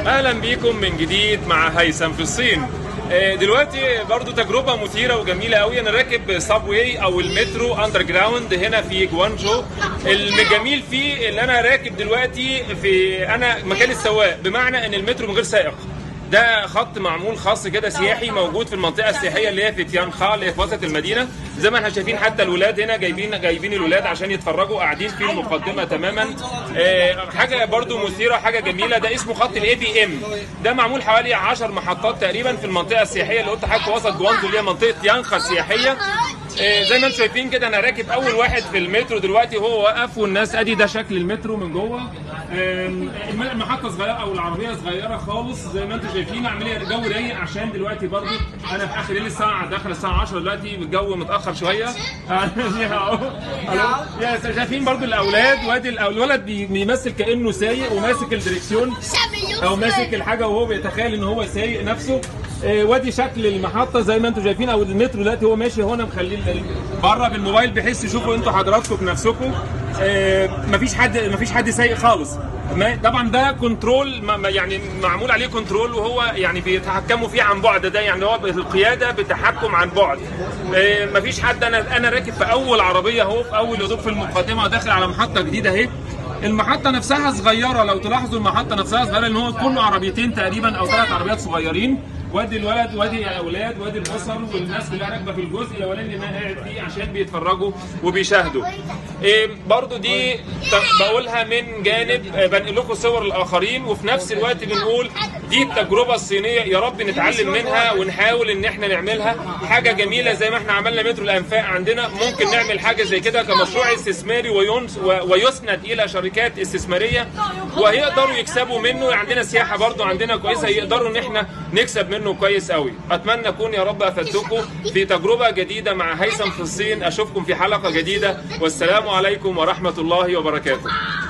اهلا بيكم من جديد مع هيثم في الصين آه، دلوقتي برضو تجربة مثيرة وجميلة قوي انا راكب ساب واي او المترو اندر جراوند هنا في جوانجو الجميل فيه اللي انا راكب دلوقتي في انا مكان السواق بمعنى ان المترو من غير سائق ده خط معمول خاص كده سياحي موجود في المنطقه السياحيه اللي هي في تيانخا اللي هي في وسط المدينه زي ما احنا شايفين حتى الولاد هنا جايبين جايبين الولاد عشان يتفرجوا قاعدين في المقدمه تماما آه، حاجه برضو مثيره حاجه جميله ده اسمه خط الاي بي ام ده معمول حوالي 10 محطات تقريبا في المنطقه السياحيه اللي قلت حضرتك في وسط جوانزو اللي هي منطقه تيانخا السياحيه آه، زي ما انتم شايفين كده انا راكب اول واحد في المترو دلوقتي وهو واقف والناس ادي ده شكل المترو من جوه آم، المحطه صغيره او العربيه صغيره خالص زي ما انتم شايفين عاملين جو رايق عشان دلوقتي برضو انا في اخر ليل الساعه داخل الساعه 10 دلوقتي الجو متاخر شويه أهو. أهو. يا شايفين برضو الاولاد وادي الأو- الولد بي- بيمثل كانه سايق وماسك الدريكسيون او ماسك الحاجه وهو بيتخيل ان هو سايق نفسه آه، وادي شكل المحطه زي ما انتم شايفين او المترو دلوقتي هو ماشي هنا مخليه بره بالموبايل بحيث يشوفوا انتوا حضراتكم بنفسكم آه، مفيش حد مفيش حد سايق خالص ما- طبعا ده كنترول ما- ما- يعني معمول عليه كنترول وهو يعني بيتحكموا فيه عن بعد ده يعني هو القياده بتحكم عن بعد آه، مفيش حد انا انا راكب في اول عربيه اهو في اول يا دوب في المقدمه داخل على محطه جديده اهي المحطة نفسها صغيرة لو تلاحظوا المحطة نفسها صغيرة لأن هو كله عربيتين تقريبا أو ثلاث عربيات صغيرين وادي الولد وادي الأولاد وادي الأسر والناس كلها راكبة في الجزء الأولاني اللي أنا قاعد فيه عشان بيتفرجوا وبيشاهدوا. إيه برضو دي ت- بقولها من جانب آه، بنقل لكم صور الآخرين وفي نفس الوقت بنقول دي التجربة الصينية يا رب نتعلم منها ونحاول إن إحنا نعملها حاجة جميلة زي ما إحنا عملنا مترو الأنفاق عندنا ممكن نعمل حاجة زي كده كمشروع استثماري وينس و- ويسند إلى شركات استثمارية وهيقدروا يكسبوا منه عندنا سياحة برضو عندنا كويسة يقدروا إن إحنا نكسب منه كويس قوي أتمنى أكون يا رب أفدتكم في تجربة جديدة مع هيثم في الصين أشوفكم في حلقة جديدة والسلام عليكم ورحمة الله وبركاته